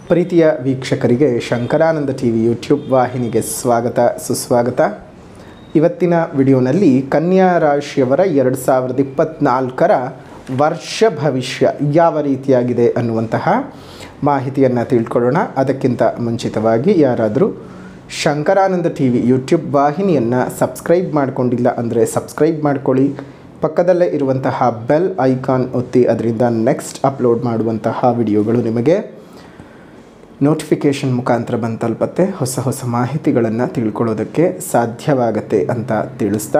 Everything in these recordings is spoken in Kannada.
ಪ್ರೀತಿಯ ವೀಕ್ಷಕರಿಗೆ ಶಂಕರಾನಂದ ಟಿ ವಿ ಯೂಟ್ಯೂಬ್ ವಾಹಿನಿಗೆ ಸ್ವಾಗತ ಸುಸ್ವಾಗತ ಇವತ್ತಿನ ವಿಡಿಯೋನಲ್ಲಿ ಕನ್ಯಾ ರಾಶಿಯವರ ಎರಡು ಸಾವಿರದ ಇಪ್ಪತ್ತ್ನಾಲ್ಕರ ವರ್ಷ ಭವಿಷ್ಯ ಯಾವ ರೀತಿಯಾಗಿದೆ ಅನ್ನುವಂತಹ ಮಾಹಿತಿಯನ್ನು ತಿಳ್ಕೊಳ್ಳೋಣ ಅದಕ್ಕಿಂತ ಮುಂಚಿತವಾಗಿ ಯಾರಾದರೂ ಶಂಕರಾನಂದ ಟಿ ವಿ ಯೂಟ್ಯೂಬ್ ವಾಹಿನಿಯನ್ನು ಸಬ್ಸ್ಕ್ರೈಬ್ ಮಾಡಿಕೊಂಡಿಲ್ಲ ಅಂದರೆ ಸಬ್ಸ್ಕ್ರೈಬ್ ಮಾಡ್ಕೊಳ್ಳಿ ಪಕ್ಕದಲ್ಲೇ ಇರುವಂತಹ ಬೆಲ್ ಐಕಾನ್ ಒತ್ತಿ ಅದರಿಂದ ನೆಕ್ಸ್ಟ್ ಅಪ್ಲೋಡ್ ಮಾಡುವಂತಹ ವಿಡಿಯೋಗಳು ನಿಮಗೆ ನೋಟಿಫಿಕೇಷನ್ ಮುಖಾಂತರ ಬಂದು ತಲುಪತ್ತೆ ಹೊಸ ಹೊಸ ಮಾಹಿತಿಗಳನ್ನು ತಿಳ್ಕೊಳ್ಳೋದಕ್ಕೆ ಸಾಧ್ಯವಾಗತ್ತೆ ಅಂತ ತಿಳಿಸ್ತಾ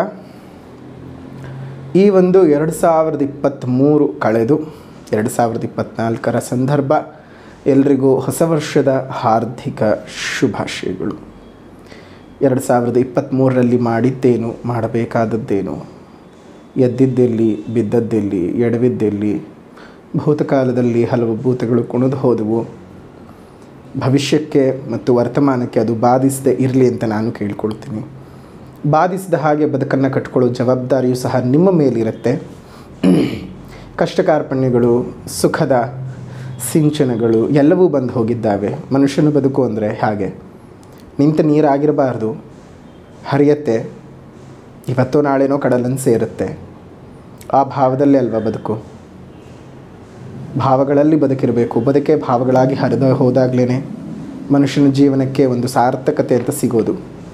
ಈ ಒಂದು ಎರಡು ಸಾವಿರದ ಇಪ್ಪತ್ತ್ಮೂರು ಕಳೆದು ಎರಡು ಸಾವಿರದ ಇಪ್ಪತ್ತ್ನಾಲ್ಕರ ಸಂದರ್ಭ ಎಲ್ರಿಗೂ ಹೊಸ ವರ್ಷದ ಹಾರ್ದಿಕ ಶುಭಾಶಯಗಳು ಎರಡು ಸಾವಿರದ ಇಪ್ಪತ್ತ್ಮೂರರಲ್ಲಿ ಮಾಡಿದ್ದೇನು ಮಾಡಬೇಕಾದದ್ದೇನು ಎದ್ದಿದ್ದೆಲ್ಲಿ ಬಿದ್ದದ್ದೆಲ್ಲಿ ಎಡವಿದ್ದೆಲ್ಲಿ ಭೂತಕಾಲದಲ್ಲಿ ಹಲವು ಭೂತಗಳು ಕುಣಿದು ಹೋದವು ಭವಿಷ್ಯಕ್ಕೆ ಮತ್ತು ವರ್ತಮಾನಕ್ಕೆ ಅದು ಬಾಧಿಸದೆ ಇರಲಿ ಅಂತ ನಾನು ಕೇಳ್ಕೊಳ್ತೀನಿ ಬಾಧಿಸಿದ ಹಾಗೆ ಬದುಕನ್ನು ಕಟ್ಕೊಳ್ಳೋ ಜವಾಬ್ದಾರಿಯು ಸಹ ನಿಮ್ಮ ಮೇಲಿರುತ್ತೆ ಕಷ್ಟ ಕಾರ್ಪಣ್ಯಗಳು ಸುಖದ ಸಿಂಚನಗಳು ಎಲ್ಲವೂ ಬಂದು ಹೋಗಿದ್ದಾವೆ ಮನುಷ್ಯನ ಬದುಕು ಅಂದರೆ ಹಾಗೆ ನಿಂತ ನೀರಾಗಿರಬಾರ್ದು ಹರಿಯತ್ತೆ ಇವತ್ತೋ ನಾಳೆನೋ ಕಡಲನ್ನು ಸೇರುತ್ತೆ ಆ ಭಾವದಲ್ಲೇ ಅಲ್ವಾ ಬದುಕು ಭಾವಗಳಲ್ಲಿ ಬದುಕಿರಬೇಕು ಬದುಕೆ ಭಾವಗಳಾಗಿ ಹರಿದು ಹೋದಾಗಲೇ ಮನುಷ್ಯನ ಜೀವನಕ್ಕೆ ಒಂದು ಸಾರ್ಥಕತೆ ಅಂತ ಸಿಗೋದು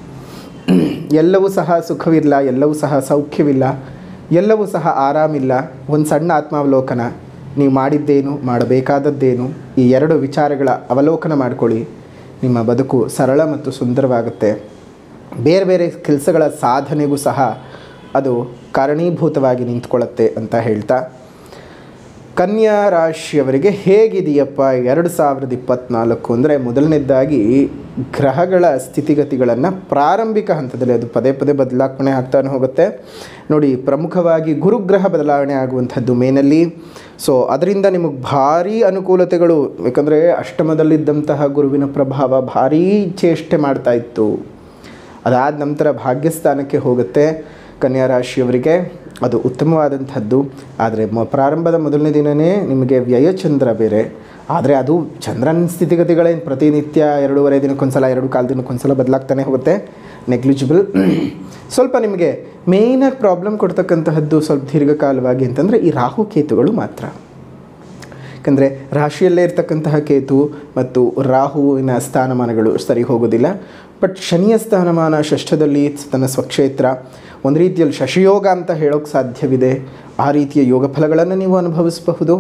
ಎಲ್ಲವೂ ಸಹ ಸುಖವಿಲ್ಲ ಎಲ್ಲವೂ ಸಹ ಸೌಖ್ಯವಿಲ್ಲ ಎಲ್ಲವೂ ಸಹ ಆರಾಮಿಲ್ಲ ಒಂದು ಸಣ್ಣ ಆತ್ಮಾವಲೋಕನ ನೀವು ಮಾಡಿದ್ದೇನು ಮಾಡಬೇಕಾದದ್ದೇನು ಈ ಎರಡು ವಿಚಾರಗಳ ಅವಲೋಕನ ಮಾಡಿಕೊಳ್ಳಿ ನಿಮ್ಮ ಬದುಕು ಸರಳ ಮತ್ತು ಸುಂದರವಾಗುತ್ತೆ ಬೇರೆ ಬೇರೆ ಕೆಲಸಗಳ ಸಾಧನೆಗೂ ಸಹ ಅದು ಕಾರಣೀಭೂತವಾಗಿ ನಿಂತ್ಕೊಳ್ಳುತ್ತೆ ಅಂತ ಹೇಳ್ತಾ ಕನ್ಯಾ ರಾಶಿಯವರಿಗೆ ಹೇಗಿದೆಯಪ್ಪ ಎರಡು ಸಾವಿರದ ಇಪ್ಪತ್ತ್ನಾಲ್ಕು ಅಂದರೆ ಮೊದಲನೇದಾಗಿ ಗ್ರಹಗಳ ಸ್ಥಿತಿಗತಿಗಳನ್ನು ಪ್ರಾರಂಭಿಕ ಹಂತದಲ್ಲಿ ಅದು ಪದೇ ಪದೇ ಬದಲಾವಣೆ ಆಗ್ತಾನೆ ಹೋಗುತ್ತೆ ನೋಡಿ ಪ್ರಮುಖವಾಗಿ ಗುರುಗ್ರಹ ಬದಲಾವಣೆ ಆಗುವಂಥದ್ದು ಮೇನಲ್ಲಿ ಸೊ ಅದರಿಂದ ನಿಮಗೆ ಭಾರೀ ಅನುಕೂಲತೆಗಳು ಯಾಕಂದರೆ ಅಷ್ಟಮದಲ್ಲಿದ್ದಂತಹ ಗುರುವಿನ ಪ್ರಭಾವ ಭಾರೀ ಚೇಷ್ಟೆ ಮಾಡ್ತಾ ಇತ್ತು ಅದಾದ ನಂತರ ಭಾಗ್ಯಸ್ಥಾನಕ್ಕೆ ಹೋಗುತ್ತೆ ಕನ್ಯಾ ರಾಶಿಯವರಿಗೆ ಅದು ಉತ್ತಮವಾದಂಥದ್ದು ಆದರೆ ಮ ಪ್ರಾರಂಭದ ಮೊದಲನೇ ದಿನವೇ ನಿಮಗೆ ವ್ಯಯಚಂದ್ರ ಬೇರೆ ಆದರೆ ಅದು ಚಂದ್ರನ ಸ್ಥಿತಿಗತಿಗಳೇನು ಪ್ರತಿನಿತ್ಯ ಎರಡೂವರೆ ದಿನಕ್ಕೊಂದ್ಸಲ ಎರಡು ಕಾಲು ದಿನಕ್ಕೊಂದ್ಸಲ ಬದಲಾಗ್ತಾನೆ ಹೋಗುತ್ತೆ ನೆಗ್ಲಿಜಿಬಲ್ ಸ್ವಲ್ಪ ನಿಮಗೆ ಮೇಯ್ನಾಗಿ ಪ್ರಾಬ್ಲಮ್ ಕೊಡ್ತಕ್ಕಂತಹದ್ದು ಸ್ವಲ್ಪ ದೀರ್ಘಕಾಲವಾಗಿ ಅಂತಂದರೆ ಈ ರಾಹು ಕೇತುಗಳು ಮಾತ್ರ ಯಾಕಂದರೆ ರಾಶಿಯಲ್ಲೇ ಇರ್ತಕ್ಕಂತಹ ಕೇತು ಮತ್ತು ರಾಹುವಿನ ಸ್ಥಾನಮಾನಗಳು ಸರಿ ಹೋಗೋದಿಲ್ಲ ಬಟ್ ಶನಿಯ ಸ್ಥಾನಮಾನ ಷಷ್ಠದಲ್ಲಿ ತನ್ನ ಸ್ವಕ್ಷೇತ್ರ ಒಂದು ರೀತಿಯಲ್ಲಿ ಶಶಿಯೋಗ ಅಂತ ಹೇಳೋಕ್ಕೆ ಸಾಧ್ಯವಿದೆ ಆ ರೀತಿಯ ಯೋಗ ಫಲಗಳನ್ನು ನೀವು ಅನುಭವಿಸಬಹುದು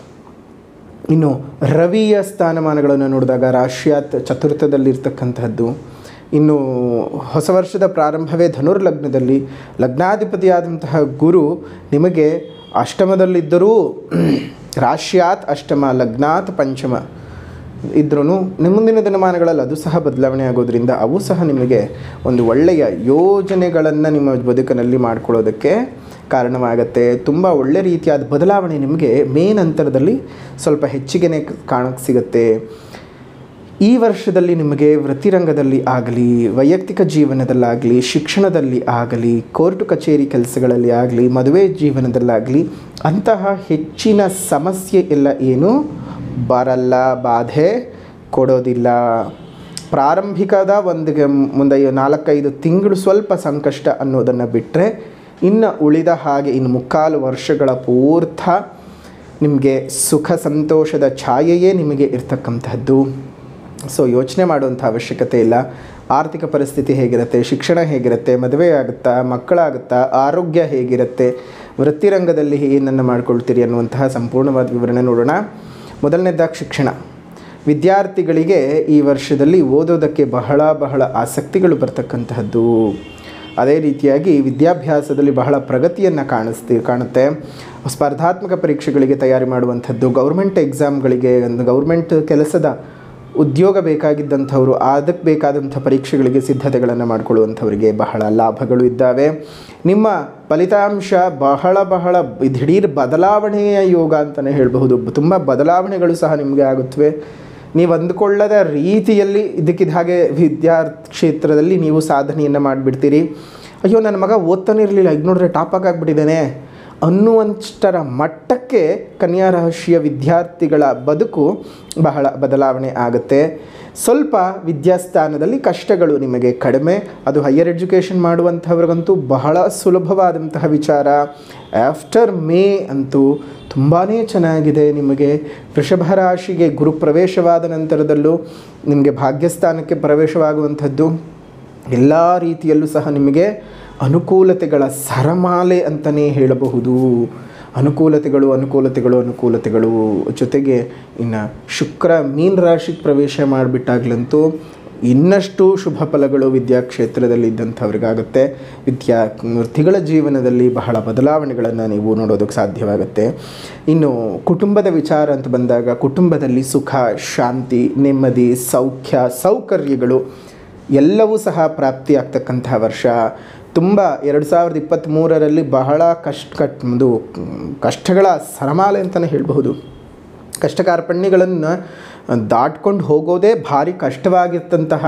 ಇನ್ನು ರವಿಯ ಸ್ಥಾನಮಾನಗಳನ್ನು ನೋಡಿದಾಗ ರಾಶಿಯಾತ್ ಚತುರ್ಥದಲ್ಲಿರ್ತಕ್ಕಂಥದ್ದು ಇನ್ನು ಹೊಸ ವರ್ಷದ ಪ್ರಾರಂಭವೇ ಧನುರ್ಲಗ್ನದಲ್ಲಿ ಲಗ್ನಾಧಿಪತಿಯಾದಂತಹ ಗುರು ನಿಮಗೆ ಅಷ್ಟಮದಲ್ಲಿದ್ದರೂ ರಾಶ್ಯಾತ್ ಅಷ್ಟಮ ಲಗ್ನಾತ್ ಪಂಚಮ ಇದ್ರೂ ಮುಂದಿನ ದಿನಮಾನಗಳಲ್ಲಿ ಅದು ಸಹ ಬದಲಾವಣೆ ಆಗೋದ್ರಿಂದ ಅವು ಸಹ ನಿಮಗೆ ಒಂದು ಒಳ್ಳೆಯ ಯೋಜನೆಗಳನ್ನು ನಿಮ್ಮ ಬದುಕಿನಲ್ಲಿ ಮಾಡ್ಕೊಳ್ಳೋದಕ್ಕೆ ಕಾರಣವಾಗತ್ತೆ ತುಂಬ ಒಳ್ಳೆ ರೀತಿಯಾದ ಬದಲಾವಣೆ ನಿಮಗೆ ಮೇನ್ ಅಂತರದಲ್ಲಿ ಸ್ವಲ್ಪ ಹೆಚ್ಚಿಗೆನೇ ಕಾಣಕ್ಕೆ ಸಿಗುತ್ತೆ ಈ ವರ್ಷದಲ್ಲಿ ನಿಮಗೆ ವೃತ್ತಿರಂಗದಲ್ಲಿ ಆಗಲಿ ವೈಯಕ್ತಿಕ ಜೀವನದಲ್ಲಾಗಲಿ ಶಿಕ್ಷಣದಲ್ಲಿ ಆಗಲಿ ಕೋರ್ಟು ಕಚೇರಿ ಕೆಲಸಗಳಲ್ಲಿ ಆಗಲಿ ಮದುವೆ ಜೀವನದಲ್ಲಾಗಲಿ ಅಂತಹ ಹೆಚ್ಚಿನ ಸಮಸ್ಯೆ ಎಲ್ಲ ಏನು ಬರಲ್ಲ ಬಾಧೆ ಕೊಡೋದಿಲ್ಲ ಪ್ರಾರಂಭಿಕದ ಒಂದು ಮುಂದೆ ನಾಲ್ಕೈದು ತಿಂಗಳು ಸ್ವಲ್ಪ ಸಂಕಷ್ಟ ಅನ್ನೋದನ್ನು ಬಿಟ್ಟರೆ ಇನ್ನು ಉಳಿದ ಹಾಗೆ ಇನ್ನು ಮುಕ್ಕಾಲು ವರ್ಷಗಳ ಪೂರ್ಥ ನಿಮಗೆ ಸುಖ ಸಂತೋಷದ ಛಾಯೆಯೇ ನಿಮಗೆ ಇರ್ತಕ್ಕಂಥದ್ದು ಸೊ ಯೋಚನೆ ಮಾಡುವಂಥ ಅವಶ್ಯಕತೆ ಇಲ್ಲ ಆರ್ಥಿಕ ಪರಿಸ್ಥಿತಿ ಹೇಗಿರುತ್ತೆ ಶಿಕ್ಷಣ ಹೇಗಿರುತ್ತೆ ಮದುವೆ ಆಗುತ್ತಾ ಮಕ್ಕಳಾಗುತ್ತಾ ಆರೋಗ್ಯ ಹೇಗಿರುತ್ತೆ ವೃತ್ತಿರಂಗದಲ್ಲಿ ಏನನ್ನು ಮಾಡ್ಕೊಳ್ತೀರಿ ಅನ್ನುವಂತಹ ಸಂಪೂರ್ಣವಾದ ವಿವರಣೆ ನೋಡೋಣ ಮೊದಲನೇದಾಗಿ ಶಿಕ್ಷಣ ವಿದ್ಯಾರ್ಥಿಗಳಿಗೆ ಈ ವರ್ಷದಲ್ಲಿ ಓದೋದಕ್ಕೆ ಬಹಳ ಬಹಳ ಆಸಕ್ತಿಗಳು ಬರ್ತಕ್ಕಂತಹದ್ದು ಅದೇ ರೀತಿಯಾಗಿ ವಿದ್ಯಾಭ್ಯಾಸದಲ್ಲಿ ಬಹಳ ಪ್ರಗತಿಯನ್ನು ಕಾಣಿಸ್ತಿ ಕಾಣುತ್ತೆ ಸ್ಪರ್ಧಾತ್ಮಕ ಪರೀಕ್ಷೆಗಳಿಗೆ ತಯಾರಿ ಮಾಡುವಂಥದ್ದು ಗೌರ್ಮೆಂಟ್ ಎಕ್ಸಾಮ್ಗಳಿಗೆ ಒಂದು ಗೌರ್ಮೆಂಟ್ ಕೆಲಸದ ಉದ್ಯೋಗ ಬೇಕಾಗಿದ್ದಂಥವರು ಅದಕ್ಕೆ ಬೇಕಾದಂಥ ಪರೀಕ್ಷೆಗಳಿಗೆ ಸಿದ್ಧತೆಗಳನ್ನು ಮಾಡಿಕೊಳ್ಳುವಂಥವರಿಗೆ ಬಹಳ ಲಾಭಗಳು ಇದ್ದಾವೆ ನಿಮ್ಮ ಫಲಿತಾಂಶ ಬಹಳ ಬಹಳ ದಿಢೀರ್ ಬದಲಾವಣೆಯ ಯೋಗ ಅಂತಲೇ ಹೇಳಬಹುದು ತುಂಬ ಬದಲಾವಣೆಗಳು ಸಹ ನಿಮಗೆ ಆಗುತ್ತವೆ ನೀವು ಅಂದುಕೊಳ್ಳದ ರೀತಿಯಲ್ಲಿ ಇದಕ್ಕಿದ್ದ ಹಾಗೆ ವಿದ್ಯಾರ್ಥಿ ಕ್ಷೇತ್ರದಲ್ಲಿ ನೀವು ಸಾಧನೆಯನ್ನು ಮಾಡಿಬಿಡ್ತೀರಿ ಅಯ್ಯೋ ನನ್ನ ಮಗ ಓದ್ತಾನೆ ಇರಲಿಲ್ಲ ಈಗ ನೋಡ್ರೆ ಟಾಪ್ ಆಗಿಬಿಟ್ಟಿದ್ದಾನೆ ಅನ್ನುವಷ್ಟರ ಮಟ್ಟಕ್ಕೆ ಕನ್ಯಾ ರಾಶಿಯ ವಿದ್ಯಾರ್ಥಿಗಳ ಬದುಕು ಬಹಳ ಬದಲಾವಣೆ ಆಗುತ್ತೆ ಸ್ವಲ್ಪ ವಿದ್ಯಾಸ್ಥಾನದಲ್ಲಿ ಕಷ್ಟಗಳು ನಿಮಗೆ ಕಡಿಮೆ ಅದು ಹೈಯರ್ ಎಜುಕೇಷನ್ ಮಾಡುವಂಥವ್ರಿಗಂತೂ ಬಹಳ ಸುಲಭವಾದಂತಹ ವಿಚಾರ ಆಫ್ಟರ್ ಮೇ ಅಂತೂ ತುಂಬಾ ಚೆನ್ನಾಗಿದೆ ನಿಮಗೆ ವೃಷಭ ರಾಶಿಗೆ ಗುರು ಪ್ರವೇಶವಾದ ನಂತರದಲ್ಲೂ ನಿಮಗೆ ಭಾಗ್ಯಸ್ಥಾನಕ್ಕೆ ಪ್ರವೇಶವಾಗುವಂಥದ್ದು ಎಲ್ಲ ರೀತಿಯಲ್ಲೂ ಸಹ ನಿಮಗೆ ಅನುಕೂಲತೆಗಳ ಸರಮಾಲೆ ಅಂತಲೇ ಹೇಳಬಹುದು ಅನುಕೂಲತೆಗಳು ಅನುಕೂಲತೆಗಳು ಅನುಕೂಲತೆಗಳು ಜೊತೆಗೆ ಇನ್ನು ಶುಕ್ರ ಮೀನ ರಾಶಿಗೆ ಪ್ರವೇಶ ಮಾಡಿಬಿಟ್ಟಾಗ್ಲಂತೂ ಇನ್ನಷ್ಟು ಶುಭ ಫಲಗಳು ವಿದ್ಯಾಕ್ಷೇತ್ರದಲ್ಲಿ ಇದ್ದಂಥವ್ರಿಗಾಗುತ್ತೆ ವಿದ್ಯಾರ್ಥಿಗಳ ಜೀವನದಲ್ಲಿ ಬಹಳ ಬದಲಾವಣೆಗಳನ್ನು ನೀವು ನೋಡೋದಕ್ಕೆ ಸಾಧ್ಯವಾಗುತ್ತೆ ಇನ್ನು ಕುಟುಂಬದ ವಿಚಾರ ಅಂತ ಬಂದಾಗ ಕುಟುಂಬದಲ್ಲಿ ಸುಖ ಶಾಂತಿ ನೆಮ್ಮದಿ ಸೌಖ್ಯ ಸೌಕರ್ಯಗಳು ಎಲ್ಲವೂ ಸಹ ಪ್ರಾಪ್ತಿಯಾಗ್ತಕ್ಕಂತಹ ವರ್ಷ ತುಂಬ ಎರಡು ಸಾವಿರದ ಇಪ್ಪತ್ತ್ಮೂರರಲ್ಲಿ ಬಹಳ ಕಷ್ಟ ಕಟ್ ಒಂದು ಕಷ್ಟಗಳ ಸರಮಾಲೆ ಅಂತಲೇ ಹೇಳಬಹುದು ಕಷ್ಟ ಕಾರ್ಪಣ್ಯಗಳನ್ನು ದಾಟ್ಕೊಂಡು ಹೋಗೋದೇ ಭಾರಿ ಕಷ್ಟವಾಗಿರ್ತಂತಹ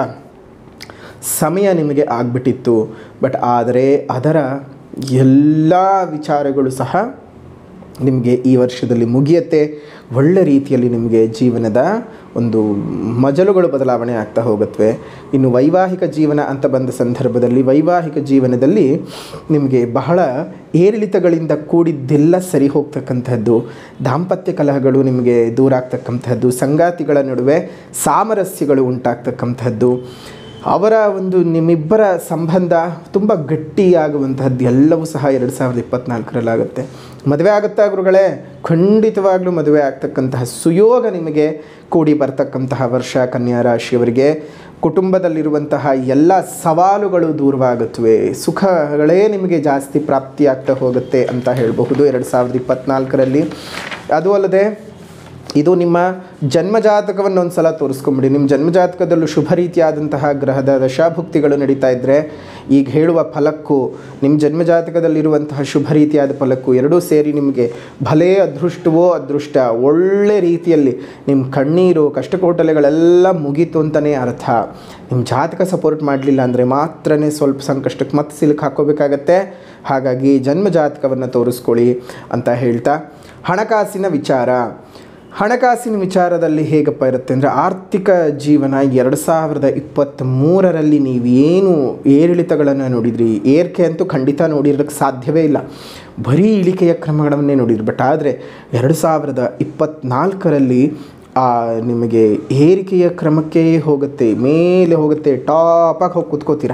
ಸಮಯ ನಿಮಗೆ ಆಗಿಬಿಟ್ಟಿತ್ತು ಬಟ್ ಆದರೆ ಅದರ ಎಲ್ಲ ವಿಚಾರಗಳು ಸಹ ನಿಮಗೆ ಈ ವರ್ಷದಲ್ಲಿ ಮುಗಿಯುತ್ತೆ ಒಳ್ಳೆ ರೀತಿಯಲ್ಲಿ ನಿಮಗೆ ಜೀವನದ ಒಂದು ಮಜಲುಗಳು ಬದಲಾವಣೆ ಆಗ್ತಾ ಹೋಗುತ್ತವೆ ಇನ್ನು ವೈವಾಹಿಕ ಜೀವನ ಅಂತ ಬಂದ ಸಂದರ್ಭದಲ್ಲಿ ವೈವಾಹಿಕ ಜೀವನದಲ್ಲಿ ನಿಮಗೆ ಬಹಳ ಏರಿಳಿತಗಳಿಂದ ಕೂಡಿದ್ದೆಲ್ಲ ಸರಿ ಹೋಗ್ತಕ್ಕಂಥದ್ದು ದಾಂಪತ್ಯ ಕಲಹಗಳು ನಿಮಗೆ ದೂರ ಆಗ್ತಕ್ಕಂಥದ್ದು ಸಂಗಾತಿಗಳ ನಡುವೆ ಸಾಮರಸ್ಯಗಳು ಉಂಟಾಗ್ತಕ್ಕಂಥದ್ದು ಅವರ ಒಂದು ನಿಮ್ಮಿಬ್ಬರ ಸಂಬಂಧ ತುಂಬ ಗಟ್ಟಿಯಾಗುವಂತಹದ್ದು ಎಲ್ಲವೂ ಸಹ ಎರಡು ಸಾವಿರದ ಇಪ್ಪತ್ತ್ನಾಲ್ಕರಲ್ಲಾಗುತ್ತೆ ಮದುವೆ ಆಗುತ್ತಾ ಗುರುಗಳೇ ಖಂಡಿತವಾಗ್ಲೂ ಮದುವೆ ಆಗ್ತಕ್ಕಂತಹ ಸುಯೋಗ ನಿಮಗೆ ಕೂಡಿ ಬರ್ತಕ್ಕಂತಹ ವರ್ಷ ಕನ್ಯಾ ರಾಶಿಯವರಿಗೆ ಕುಟುಂಬದಲ್ಲಿರುವಂತಹ ಎಲ್ಲ ಸವಾಲುಗಳು ದೂರವಾಗುತ್ತವೆ ಸುಖಗಳೇ ನಿಮಗೆ ಜಾಸ್ತಿ ಪ್ರಾಪ್ತಿಯಾಗ್ತಾ ಹೋಗುತ್ತೆ ಅಂತ ಹೇಳಬಹುದು ಎರಡು ಸಾವಿರದ ಇಪ್ಪತ್ತ್ನಾಲ್ಕರಲ್ಲಿ ಅದು ಅಲ್ಲದೆ ಇದು ನಿಮ್ಮ ಜನ್ಮಜಾತಕವನ್ನು ಒಂದು ಸಲ ತೋರಿಸ್ಕೊಂಬಿಡಿ ನಿಮ್ಮ ಜನ್ಮಜಾತಕದಲ್ಲೂ ಶುಭ ರೀತಿಯಾದಂತಹ ಗ್ರಹದ ದಶಾಭುಕ್ತಿಗಳು ನಡೀತಾ ಇದ್ದರೆ ಈಗ ಹೇಳುವ ಫಲಕ್ಕೂ ನಿಮ್ಮ ಜನ್ಮಜಾತಕದಲ್ಲಿರುವಂತಹ ಶುಭ ರೀತಿಯಾದ ಫಲಕ್ಕೂ ಎರಡೂ ಸೇರಿ ನಿಮಗೆ ಭಲೇ ಅದೃಷ್ಟವೋ ಅದೃಷ್ಟ ಒಳ್ಳೆ ರೀತಿಯಲ್ಲಿ ನಿಮ್ಮ ಕಣ್ಣೀರು ಕಷ್ಟಕೋಟಲೆಗಳೆಲ್ಲ ಮುಗೀತು ಅಂತಲೇ ಅರ್ಥ ನಿಮ್ಮ ಜಾತಕ ಸಪೋರ್ಟ್ ಮಾಡಲಿಲ್ಲ ಅಂದರೆ ಮಾತ್ರನೇ ಸ್ವಲ್ಪ ಸಂಕಷ್ಟಕ್ಕೆ ಮತ್ತೆ ಸಿಲುಕು ಹಾಕೋಬೇಕಾಗತ್ತೆ ಹಾಗಾಗಿ ಜನ್ಮ ಜಾತಕವನ್ನು ತೋರಿಸ್ಕೊಳ್ಳಿ ಅಂತ ಹೇಳ್ತಾ ಹಣಕಾಸಿನ ವಿಚಾರ ಹಣಕಾಸಿನ ವಿಚಾರದಲ್ಲಿ ಹೇಗಪ್ಪ ಇರುತ್ತೆ ಅಂದರೆ ಆರ್ಥಿಕ ಜೀವನ ಎರಡು ಸಾವಿರದ ಇಪ್ಪತ್ತ್ ಮೂರರಲ್ಲಿ ನೀವೇನು ಏರಿಳಿತಗಳನ್ನು ನೋಡಿದ್ರಿ ಏರಿಕೆ ಅಂತೂ ಖಂಡಿತ ನೋಡಿರೋಕ್ಕೆ ಸಾಧ್ಯವೇ ಇಲ್ಲ ಬರೀ ಇಳಿಕೆಯ ಕ್ರಮಗಳನ್ನೇ ನೋಡಿದ್ರಿ ಬಟ್ ಆದರೆ ಎರಡು ಸಾವಿರದ ಇಪ್ಪತ್ತ್ನಾಲ್ಕರಲ್ಲಿ ಆ ನಿಮಗೆ ಏರಿಕೆಯ ಕ್ರಮಕ್ಕೆ ಹೋಗುತ್ತೆ ಮೇಲೆ ಹೋಗುತ್ತೆ ಟಾಪಾಗಿ ಹೋಗಿ ಕೂತ್ಕೋತೀರ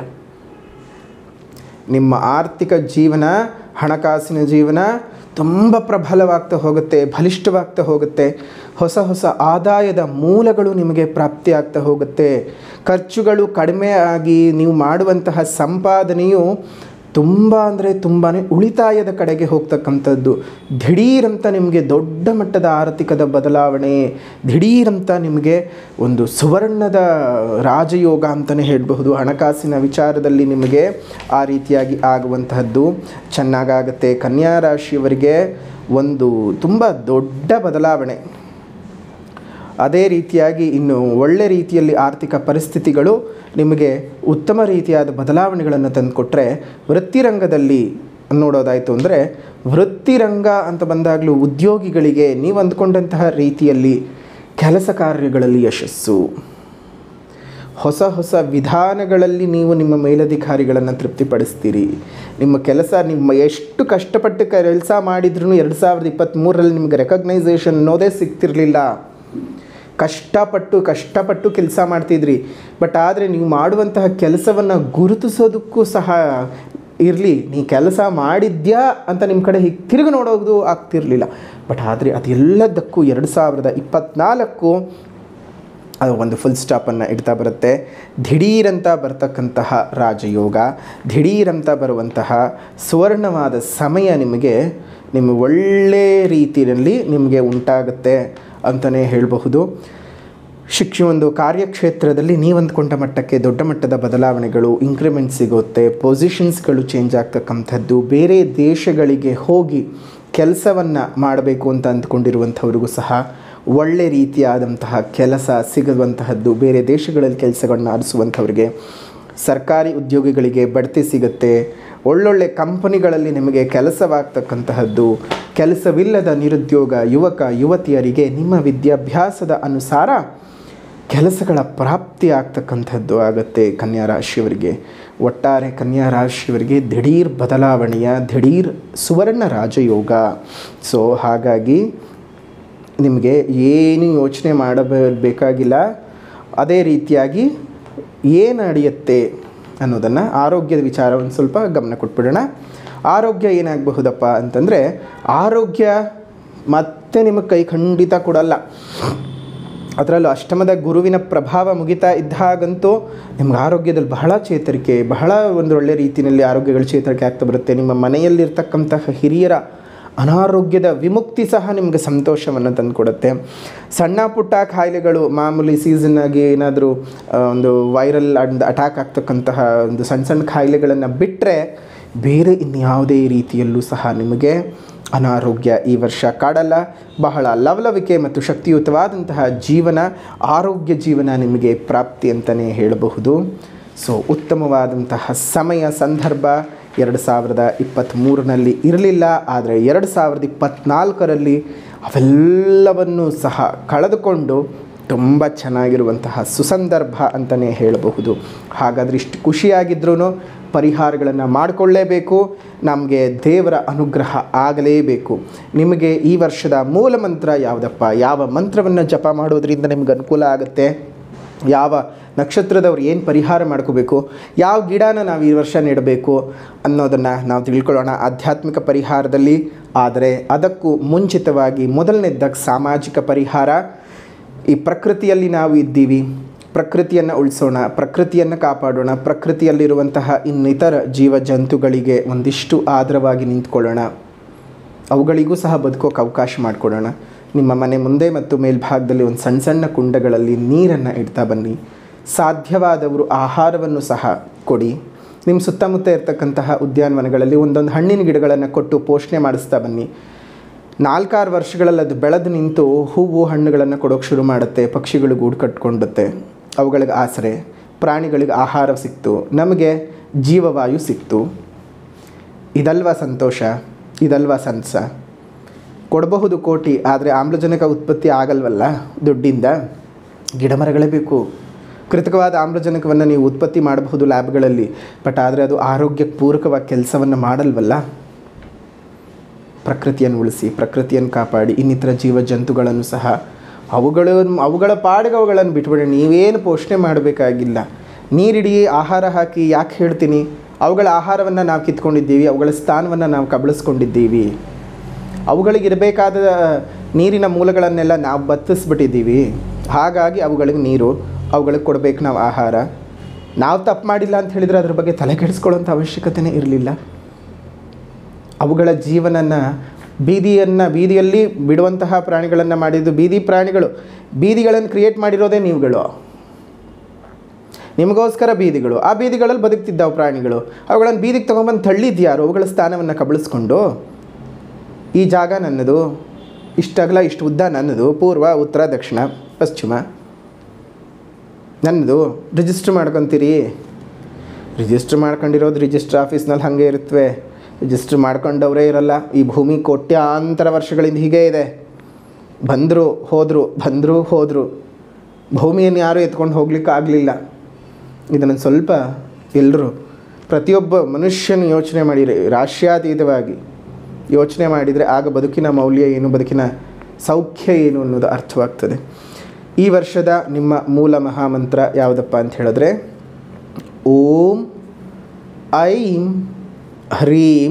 ನಿಮ್ಮ ಆರ್ಥಿಕ ಜೀವನ ಹಣಕಾಸಿನ ಜೀವನ ತುಂಬ ಪ್ರಬಲವಾಗ್ತಾ ಹೋಗುತ್ತೆ ಬಲಿಷ್ಠವಾಗ್ತಾ ಹೋಗುತ್ತೆ ಹೊಸ ಹೊಸ ಆದಾಯದ ಮೂಲಗಳು ನಿಮಗೆ ಪ್ರಾಪ್ತಿಯಾಗ್ತಾ ಹೋಗುತ್ತೆ ಖರ್ಚುಗಳು ಕಡಿಮೆ ಆಗಿ ನೀವು ಮಾಡುವಂತಹ ಸಂಪಾದನೆಯು ತುಂಬ ಅಂದರೆ ತುಂಬಾ ಉಳಿತಾಯದ ಕಡೆಗೆ ಹೋಗ್ತಕ್ಕಂಥದ್ದು ದಿಢೀರಂತ ನಿಮಗೆ ದೊಡ್ಡ ಮಟ್ಟದ ಆರ್ಥಿಕದ ಬದಲಾವಣೆ ದಿಢೀರಂತ ನಿಮಗೆ ಒಂದು ಸುವರ್ಣದ ರಾಜಯೋಗ ಅಂತಲೇ ಹೇಳಬಹುದು ಹಣಕಾಸಿನ ವಿಚಾರದಲ್ಲಿ ನಿಮಗೆ ಆ ರೀತಿಯಾಗಿ ಆಗುವಂತಹದ್ದು ಚೆನ್ನಾಗಾಗತ್ತೆ ಕನ್ಯಾ ರಾಶಿಯವರಿಗೆ ಒಂದು ತುಂಬ ದೊಡ್ಡ ಬದಲಾವಣೆ ಅದೇ ರೀತಿಯಾಗಿ ಇನ್ನು ಒಳ್ಳೆ ರೀತಿಯಲ್ಲಿ ಆರ್ಥಿಕ ಪರಿಸ್ಥಿತಿಗಳು ನಿಮಗೆ ಉತ್ತಮ ರೀತಿಯಾದ ಬದಲಾವಣೆಗಳನ್ನು ತಂದುಕೊಟ್ರೆ ವೃತ್ತಿರಂಗದಲ್ಲಿ ನೋಡೋದಾಯಿತು ಅಂದರೆ ವೃತ್ತಿರಂಗ ಅಂತ ಬಂದಾಗಲೂ ಉದ್ಯೋಗಿಗಳಿಗೆ ನೀವು ಅಂದ್ಕೊಂಡಂತಹ ರೀತಿಯಲ್ಲಿ ಕೆಲಸ ಕಾರ್ಯಗಳಲ್ಲಿ ಯಶಸ್ಸು ಹೊಸ ಹೊಸ ವಿಧಾನಗಳಲ್ಲಿ ನೀವು ನಿಮ್ಮ ಮೇಲಧಿಕಾರಿಗಳನ್ನು ತೃಪ್ತಿಪಡಿಸ್ತೀರಿ ನಿಮ್ಮ ಕೆಲಸ ನಿಮ್ಮ ಎಷ್ಟು ಕಷ್ಟಪಟ್ಟು ಕೆಲಸ ಮಾಡಿದ್ರೂ ಎರಡು ಸಾವಿರದ ಇಪ್ಪತ್ತ್ಮೂರರಲ್ಲಿ ನಿಮಗೆ ರೆಕಗ್ನೈಸೇಷನ್ ಅನ್ನೋದೇ ಸಿಗ್ತಿರಲಿಲ್ಲ ಕಷ್ಟಪಟ್ಟು ಕಷ್ಟಪಟ್ಟು ಕೆಲಸ ಮಾಡ್ತಿದ್ರಿ ಬಟ್ ಆದರೆ ನೀವು ಮಾಡುವಂತಹ ಕೆಲಸವನ್ನು ಗುರುತಿಸೋದಕ್ಕೂ ಸಹ ಇರಲಿ ನೀ ಕೆಲಸ ಮಾಡಿದ್ಯಾ ಅಂತ ನಿಮ್ಮ ಕಡೆ ಹೀಗೆ ತಿರುಗಿ ನೋಡೋದು ಆಗ್ತಿರಲಿಲ್ಲ ಬಟ್ ಆದರೆ ಅದೆಲ್ಲದಕ್ಕೂ ಎರಡು ಸಾವಿರದ ಇಪ್ಪತ್ತ್ನಾಲ್ಕು ಅದು ಒಂದು ಫುಲ್ ಸ್ಟಾಪನ್ನು ಇಡ್ತಾ ಬರುತ್ತೆ ದಿಢೀರಂತ ಬರ್ತಕ್ಕಂತಹ ರಾಜಯೋಗ ದಿಢೀರಂತ ಬರುವಂತಹ ಸುವರ್ಣವಾದ ಸಮಯ ನಿಮಗೆ ನಿಮ್ಮ ಒಳ್ಳೆ ರೀತಿಯಲ್ಲಿ ನಿಮಗೆ ಉಂಟಾಗುತ್ತೆ ಅಂತಲೇ ಹೇಳಬಹುದು ಶಿಕ್ಷೆ ಒಂದು ಕಾರ್ಯಕ್ಷೇತ್ರದಲ್ಲಿ ನೀವು ಅಂದ್ಕೊಂಡ ಮಟ್ಟಕ್ಕೆ ದೊಡ್ಡ ಮಟ್ಟದ ಬದಲಾವಣೆಗಳು ಇಂಕ್ರಿಮೆಂಟ್ ಸಿಗುತ್ತೆ ಪೊಸಿಷನ್ಸ್ಗಳು ಚೇಂಜ್ ಆಗ್ತಕ್ಕಂಥದ್ದು ಬೇರೆ ದೇಶಗಳಿಗೆ ಹೋಗಿ ಕೆಲಸವನ್ನು ಮಾಡಬೇಕು ಅಂತ ಅಂದ್ಕೊಂಡಿರುವಂಥವ್ರಿಗೂ ಸಹ ಒಳ್ಳೆ ರೀತಿಯಾದಂತಹ ಕೆಲಸ ಸಿಗುವಂತಹದ್ದು ಬೇರೆ ದೇಶಗಳಲ್ಲಿ ಕೆಲಸಗಳನ್ನ ಆರಿಸುವಂಥವ್ರಿಗೆ ಸರ್ಕಾರಿ ಉದ್ಯೋಗಿಗಳಿಗೆ ಬಡ್ತಿ ಸಿಗುತ್ತೆ ಒಳ್ಳೊಳ್ಳೆ ಕಂಪನಿಗಳಲ್ಲಿ ನಿಮಗೆ ಕೆಲಸವಾಗ್ತಕ್ಕಂತಹದ್ದು ಕೆಲಸವಿಲ್ಲದ ನಿರುದ್ಯೋಗ ಯುವಕ ಯುವತಿಯರಿಗೆ ನಿಮ್ಮ ವಿದ್ಯಾಭ್ಯಾಸದ ಅನುಸಾರ ಕೆಲಸಗಳ ಪ್ರಾಪ್ತಿ ಆಗ್ತಕ್ಕಂಥದ್ದು ಆಗುತ್ತೆ ಕನ್ಯಾ ರಾಶಿಯವರಿಗೆ ಒಟ್ಟಾರೆ ಕನ್ಯಾ ರಾಶಿಯವರಿಗೆ ದಿಢೀರ್ ಬದಲಾವಣೆಯ ದಿಢೀರ್ ಸುವರ್ಣ ರಾಜಯೋಗ ಸೊ ಹಾಗಾಗಿ ನಿಮಗೆ ಏನು ಯೋಚನೆ ಮಾಡಬೇಕಾಗಿಲ್ಲ ಅದೇ ರೀತಿಯಾಗಿ ಏನು ನಡೆಯುತ್ತೆ ಅನ್ನೋದನ್ನು ಆರೋಗ್ಯದ ವಿಚಾರ ಒಂದು ಸ್ವಲ್ಪ ಗಮನ ಕೊಟ್ಬಿಡೋಣ ಆರೋಗ್ಯ ಏನಾಗಬಹುದಪ್ಪ ಅಂತಂದರೆ ಆರೋಗ್ಯ ಮತ್ತೆ ನಿಮಗೆ ಕೈ ಖಂಡಿತ ಕೊಡಲ್ಲ ಅದರಲ್ಲೂ ಅಷ್ಟಮದ ಗುರುವಿನ ಪ್ರಭಾವ ಮುಗಿತಾ ಇದ್ದಾಗಂತೂ ನಿಮ್ಗೆ ಆರೋಗ್ಯದಲ್ಲಿ ಬಹಳ ಚೇತರಿಕೆ ಬಹಳ ಒಂದು ಒಳ್ಳೆ ರೀತಿಯಲ್ಲಿ ಆರೋಗ್ಯಗಳ ಚೇತರಿಕೆ ಆಗ್ತಾ ಬರುತ್ತೆ ನಿಮ್ಮ ಮನೆಯಲ್ಲಿರ್ತಕ್ಕಂತಹ ಹಿರಿಯರ ಅನಾರೋಗ್ಯದ ವಿಮುಕ್ತಿ ಸಹ ನಿಮಗೆ ಸಂತೋಷವನ್ನು ತಂದುಕೊಡುತ್ತೆ ಸಣ್ಣ ಪುಟ್ಟ ಕಾಯಿಲೆಗಳು ಮಾಮೂಲಿ ಸೀಸನ್ನಾಗಿ ಏನಾದರೂ ಒಂದು ವೈರಲ್ ಅಂಡ್ ಅಟ್ಯಾಕ್ ಆಗ್ತಕ್ಕಂತಹ ಒಂದು ಸಣ್ಣ ಸಣ್ಣ ಕಾಯಿಲೆಗಳನ್ನು ಬಿಟ್ಟರೆ ಬೇರೆ ಇನ್ಯಾವುದೇ ರೀತಿಯಲ್ಲೂ ಸಹ ನಿಮಗೆ ಅನಾರೋಗ್ಯ ಈ ವರ್ಷ ಕಾಡಲ್ಲ ಬಹಳ ಲವಲವಿಕೆ ಮತ್ತು ಶಕ್ತಿಯುತವಾದಂತಹ ಜೀವನ ಆರೋಗ್ಯ ಜೀವನ ನಿಮಗೆ ಪ್ರಾಪ್ತಿ ಅಂತಲೇ ಹೇಳಬಹುದು ಸೊ ಉತ್ತಮವಾದಂತಹ ಸಮಯ ಸಂದರ್ಭ ಎರಡು ಸಾವಿರದ ಇಪ್ಪತ್ತ್ಮೂರರಲ್ಲಿ ಇರಲಿಲ್ಲ ಆದರೆ ಎರಡು ಸಾವಿರದ ಇಪ್ಪತ್ತ್ನಾಲ್ಕರಲ್ಲಿ ಅವೆಲ್ಲವನ್ನೂ ಸಹ ಕಳೆದುಕೊಂಡು ತುಂಬ ಚೆನ್ನಾಗಿರುವಂತಹ ಸುಸಂದರ್ಭ ಅಂತಲೇ ಹೇಳಬಹುದು ಹಾಗಾದರೆ ಇಷ್ಟು ಖುಷಿಯಾಗಿದ್ರೂ ಪರಿಹಾರಗಳನ್ನು ಮಾಡಿಕೊಳ್ಳೇಬೇಕು ನಮಗೆ ದೇವರ ಅನುಗ್ರಹ ಆಗಲೇಬೇಕು ನಿಮಗೆ ಈ ವರ್ಷದ ಮೂಲ ಮಂತ್ರ ಯಾವುದಪ್ಪ ಯಾವ ಮಂತ್ರವನ್ನು ಜಪ ಮಾಡೋದ್ರಿಂದ ನಿಮ್ಗೆ ಅನುಕೂಲ ಆಗುತ್ತೆ ಯಾವ ನಕ್ಷತ್ರದವ್ರು ಏನು ಪರಿಹಾರ ಮಾಡ್ಕೋಬೇಕು ಯಾವ ಗಿಡನ ನಾವು ಈ ವರ್ಷ ನೆಡಬೇಕು ಅನ್ನೋದನ್ನು ನಾವು ತಿಳ್ಕೊಳ್ಳೋಣ ಆಧ್ಯಾತ್ಮಿಕ ಪರಿಹಾರದಲ್ಲಿ ಆದರೆ ಅದಕ್ಕೂ ಮುಂಚಿತವಾಗಿ ಮೊದಲನೇದಾಗ ಸಾಮಾಜಿಕ ಪರಿಹಾರ ಈ ಪ್ರಕೃತಿಯಲ್ಲಿ ನಾವು ಇದ್ದೀವಿ ಪ್ರಕೃತಿಯನ್ನು ಉಳಿಸೋಣ ಪ್ರಕೃತಿಯನ್ನು ಕಾಪಾಡೋಣ ಪ್ರಕೃತಿಯಲ್ಲಿರುವಂತಹ ಇನ್ನಿತರ ಜೀವ ಜಂತುಗಳಿಗೆ ಒಂದಿಷ್ಟು ಆಧಾರವಾಗಿ ನಿಂತ್ಕೊಳ್ಳೋಣ ಅವುಗಳಿಗೂ ಸಹ ಬದುಕೋಕೆ ಅವಕಾಶ ಮಾಡಿಕೊಡೋಣ ನಿಮ್ಮ ಮನೆ ಮುಂದೆ ಮತ್ತು ಮೇಲ್ಭಾಗದಲ್ಲಿ ಒಂದು ಸಣ್ಣ ಸಣ್ಣ ಕುಂಡಗಳಲ್ಲಿ ನೀರನ್ನು ಇಡ್ತಾ ಬನ್ನಿ ಸಾಧ್ಯವಾದವರು ಆಹಾರವನ್ನು ಸಹ ಕೊಡಿ ನಿಮ್ಮ ಸುತ್ತಮುತ್ತ ಇರತಕ್ಕಂತಹ ಉದ್ಯಾನವನಗಳಲ್ಲಿ ಒಂದೊಂದು ಹಣ್ಣಿನ ಗಿಡಗಳನ್ನು ಕೊಟ್ಟು ಪೋಷಣೆ ಮಾಡಿಸ್ತಾ ಬನ್ನಿ ನಾಲ್ಕಾರು ವರ್ಷಗಳಲ್ಲಿ ಅದು ಬೆಳೆದು ನಿಂತು ಹೂವು ಹಣ್ಣುಗಳನ್ನು ಕೊಡೋಕೆ ಶುರು ಮಾಡುತ್ತೆ ಪಕ್ಷಿಗಳು ಗೂಡು ಕಟ್ಕೊಂಡುತ್ತೆ ಅವುಗಳಿಗೆ ಆಸರೆ ಪ್ರಾಣಿಗಳಿಗೆ ಆಹಾರ ಸಿಕ್ತು ನಮಗೆ ಜೀವವಾಯು ಸಿಕ್ತು ಇದಲ್ವಾ ಸಂತೋಷ ಇದಲ್ವಾ ಸಂತಸ ಕೊಡಬಹುದು ಕೋಟಿ ಆದರೆ ಆಮ್ಲಜನಕ ಉತ್ಪತ್ತಿ ಆಗಲ್ವಲ್ಲ ದುಡ್ಡಿಂದ ಗಿಡಮರಗಳೇ ಬೇಕು ಕೃತಕವಾದ ಆಮ್ಲಜನಕವನ್ನು ನೀವು ಉತ್ಪತ್ತಿ ಮಾಡಬಹುದು ಲ್ಯಾಬ್ಗಳಲ್ಲಿ ಬಟ್ ಆದರೆ ಅದು ಆರೋಗ್ಯಕ್ಕೆ ಪೂರಕವಾಗಿ ಕೆಲಸವನ್ನು ಮಾಡಲ್ವಲ್ಲ ಪ್ರಕೃತಿಯನ್ನು ಉಳಿಸಿ ಪ್ರಕೃತಿಯನ್ನು ಕಾಪಾಡಿ ಇನ್ನಿತರ ಜೀವ ಜಂತುಗಳನ್ನು ಸಹ ಅವುಗಳು ಅವುಗಳ ಪಾಡಿಗೆ ಅವುಗಳನ್ನು ಬಿಟ್ಬಿಡಿ ನೀವೇನು ಪೋಷಣೆ ಮಾಡಬೇಕಾಗಿಲ್ಲ ನೀರಿಡಿ ಆಹಾರ ಹಾಕಿ ಯಾಕೆ ಹೇಳ್ತೀನಿ ಅವುಗಳ ಆಹಾರವನ್ನು ನಾವು ಕಿತ್ಕೊಂಡಿದ್ದೀವಿ ಅವುಗಳ ಸ್ಥಾನವನ್ನು ನಾವು ಕಬಳಿಸ್ಕೊಂಡಿದ್ದೀವಿ ಅವುಗಳಿಗಿರಬೇಕಾದ ನೀರಿನ ಮೂಲಗಳನ್ನೆಲ್ಲ ನಾವು ಬತ್ತಿಸ್ಬಿಟ್ಟಿದ್ದೀವಿ ಹಾಗಾಗಿ ಅವುಗಳಿಗೆ ನೀರು ಅವುಗಳಿಗೆ ಕೊಡಬೇಕು ನಾವು ಆಹಾರ ನಾವು ತಪ್ಪು ಮಾಡಿಲ್ಲ ಅಂತ ಹೇಳಿದರೆ ಅದ್ರ ಬಗ್ಗೆ ತಲೆ ಕೆಡಿಸ್ಕೊಳ್ಳೋಂಥ ಅವಶ್ಯಕತೆಯೇ ಇರಲಿಲ್ಲ ಅವುಗಳ ಜೀವನನ ಬೀದಿಯನ್ನು ಬೀದಿಯಲ್ಲಿ ಬಿಡುವಂತಹ ಪ್ರಾಣಿಗಳನ್ನು ಮಾಡಿದ್ದು ಬೀದಿ ಪ್ರಾಣಿಗಳು ಬೀದಿಗಳನ್ನು ಕ್ರಿಯೇಟ್ ಮಾಡಿರೋದೇ ನೀವುಗಳು ನಿಮಗೋಸ್ಕರ ಬೀದಿಗಳು ಆ ಬೀದಿಗಳಲ್ಲಿ ಬದುಕ್ತಿದ್ದಾವೆ ಪ್ರಾಣಿಗಳು ಅವುಗಳನ್ನು ಬೀದಿಗೆ ತೊಗೊಂಬಂದು ತಳ್ಳಿದ್ಯಾರು ಅವುಗಳ ಸ್ಥಾನವನ್ನು ಕಬಳಿಸ್ಕೊಂಡು ಈ ಜಾಗ ನನ್ನದು ಇಷ್ಟಗಲ ಇಷ್ಟು ಉದ್ದ ನನ್ನದು ಪೂರ್ವ ಉತ್ತರ ದಕ್ಷಿಣ ಪಶ್ಚಿಮ ನನ್ನದು ರಿಜಿಸ್ಟ್ರ್ ಮಾಡ್ಕೊತೀರಿ ರಿಜಿಸ್ಟ್ರ್ ಮಾಡ್ಕೊಂಡಿರೋದು ರಿಜಿಸ್ಟ್ರ್ ಆಫೀಸ್ನಲ್ಲಿ ಹಾಗೆ ಇರುತ್ತವೆ ರಿಜಿಸ್ಟ್ರ್ ಮಾಡ್ಕೊಂಡವರೇ ಇರಲ್ಲ ಈ ಭೂಮಿ ಕೋಟ್ಯಾಂತರ ವರ್ಷಗಳಿಂದ ಹೀಗೆ ಇದೆ ಬಂದರು ಹೋದರು ಬಂದರು ಹೋದರು ಭೂಮಿಯನ್ನು ಯಾರೂ ಎತ್ಕೊಂಡು ಹೋಗ್ಲಿಕ್ಕೆ ಆಗಲಿಲ್ಲ ಇದನ್ನು ಸ್ವಲ್ಪ ಎಲ್ಲರೂ ಪ್ರತಿಯೊಬ್ಬ ಮನುಷ್ಯನು ಯೋಚನೆ ಮಾಡಿರಿ ರಾಷ್ಟ್ರಾತೀತವಾಗಿ ಯೋಚನೆ ಮಾಡಿದರೆ ಆಗ ಬದುಕಿನ ಮೌಲ್ಯ ಏನು ಬದುಕಿನ ಸೌಖ್ಯ ಏನು ಅನ್ನೋದು ಅರ್ಥವಾಗ್ತದೆ ಈ ವರ್ಷದ ನಿಮ್ಮ ಮೂಲ ಮಹಾಮಂತ್ರ ಯಾವುದಪ್ಪ ಅಂತ ಹೇಳಿದ್ರೆ ಓಂ ಐಂ ಹ್ರೀಂ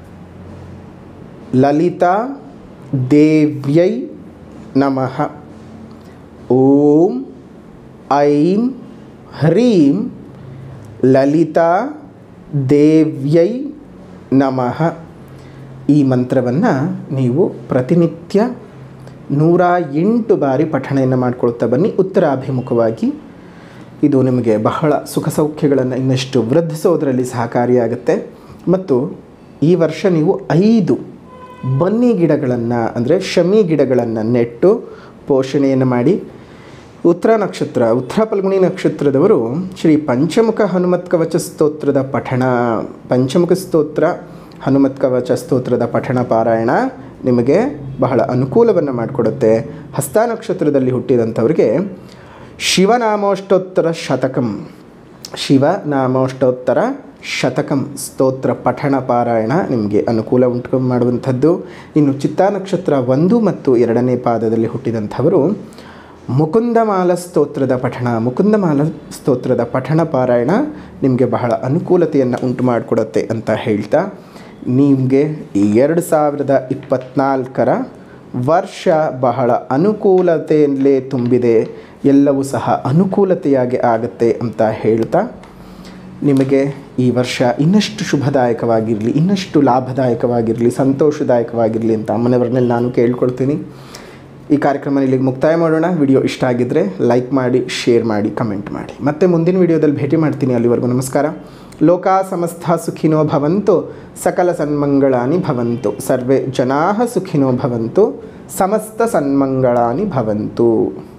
ಲಲಿತಾ ದೇವ್ಯೈ ನಮಃ ಓಂ ಐಂ ಹ್ರೀಂ ಲಲಿತಾ ದೇವ್ಯೈ ನಮಃ ಈ ಮಂತ್ರವನ್ನು ನೀವು ಪ್ರತಿನಿತ್ಯ ನೂರ ಎಂಟು ಬಾರಿ ಪಠಣೆಯನ್ನು ಮಾಡ್ಕೊಳ್ತಾ ಬನ್ನಿ ಉತ್ತರಾಭಿಮುಖವಾಗಿ ಇದು ನಿಮಗೆ ಬಹಳ ಸುಖ ಸೌಖ್ಯಗಳನ್ನು ಇನ್ನಷ್ಟು ವೃದ್ಧಿಸೋದರಲ್ಲಿ ಸಹಕಾರಿಯಾಗುತ್ತೆ ಮತ್ತು ಈ ವರ್ಷ ನೀವು ಐದು ಬನ್ನಿ ಗಿಡಗಳನ್ನು ಅಂದರೆ ಶಮಿ ಗಿಡಗಳನ್ನು ನೆಟ್ಟು ಪೋಷಣೆಯನ್ನು ಮಾಡಿ ಉತ್ತರ ನಕ್ಷತ್ರ ಉತ್ತರ ಫಲ್ಗುಣಿ ನಕ್ಷತ್ರದವರು ಶ್ರೀ ಪಂಚಮುಖ ಹನುಮತ್ ಕವಚ ಸ್ತೋತ್ರದ ಪಠಣ ಪಂಚಮುಖ ಸ್ತೋತ್ರ ಹನುಮತ್ ಕವಚ ಸ್ತೋತ್ರದ ಪಠಣ ಪಾರಾಯಣ ನಿಮಗೆ ಬಹಳ ಅನುಕೂಲವನ್ನು ಮಾಡಿಕೊಡುತ್ತೆ ಹಸ್ತ ನಕ್ಷತ್ರದಲ್ಲಿ ಹುಟ್ಟಿದಂಥವ್ರಿಗೆ ಶಿವನಾಮೋಷ್ಟೋತ್ತರ ಶತಕಂ ಶಿವನಾಮೋಷ್ಟೋತ್ತರ ಶತಕಂ ಸ್ತೋತ್ರ ಪಠಣ ಪಾರಾಯಣ ನಿಮಗೆ ಅನುಕೂಲ ಉಂಟು ಮಾಡುವಂಥದ್ದು ಇನ್ನು ಚಿತ್ತಾ ನಕ್ಷತ್ರ ಒಂದು ಮತ್ತು ಎರಡನೇ ಪಾದದಲ್ಲಿ ಹುಟ್ಟಿದಂಥವರು ಮುಕುಂದಮಾಲ ಸ್ತೋತ್ರದ ಪಠಣ ಮುಕುಂದಮಾಲ ಸ್ತೋತ್ರದ ಪಠಣ ಪಾರಾಯಣ ನಿಮಗೆ ಬಹಳ ಅನುಕೂಲತೆಯನ್ನು ಉಂಟು ಮಾಡಿಕೊಡುತ್ತೆ ಅಂತ ಹೇಳ್ತಾ ನಿಮಗೆ ಈ ಎರಡು ಸಾವಿರದ ಇಪ್ಪತ್ತ್ನಾಲ್ಕರ ವರ್ಷ ಬಹಳ ಅನುಕೂಲತೆಯಲ್ಲೇ ತುಂಬಿದೆ ಎಲ್ಲವೂ ಸಹ ಅನುಕೂಲತೆಯಾಗಿ ಆಗುತ್ತೆ ಅಂತ ಹೇಳ್ತಾ ನಿಮಗೆ ಈ ವರ್ಷ ಇನ್ನಷ್ಟು ಶುಭದಾಯಕವಾಗಿರಲಿ ಇನ್ನಷ್ಟು ಲಾಭದಾಯಕವಾಗಿರಲಿ ಸಂತೋಷದಾಯಕವಾಗಿರಲಿ ಅಂತ ಅಮ್ಮನವ್ರನ್ನಲ್ಲಿ ನಾನು ಕೇಳ್ಕೊಳ್ತೀನಿ ಈ ಕಾರ್ಯಕ್ರಮ ಇಲ್ಲಿಗೆ ಮುಕ್ತಾಯ ಮಾಡೋಣ ವಿಡಿಯೋ ಇಷ್ಟ ಆಗಿದ್ದರೆ ಲೈಕ್ ಮಾಡಿ ಶೇರ್ ಮಾಡಿ ಕಮೆಂಟ್ ಮಾಡಿ ಮತ್ತೆ ಮುಂದಿನ ವಿಡಿಯೋದಲ್ಲಿ ಭೇಟಿ ಮಾಡ್ತೀನಿ ಅಲ್ಲಿವರೆಗೂ ನಮಸ್ಕಾರ ಲೋಕ ಸಮಸ್ತ ಸುಖಿನೋ ಭವಂತು ಸಕಲ ಸನ್ಮಂಗಳಾನಿ ಭವಂತು ಸರ್ವೇ ಜನಾ ಸುಖಿನೋ ಭವಂತು ಸಮಸ್ತ ಸನ್ಮಂಗಳಾನಿ ಭವಂತು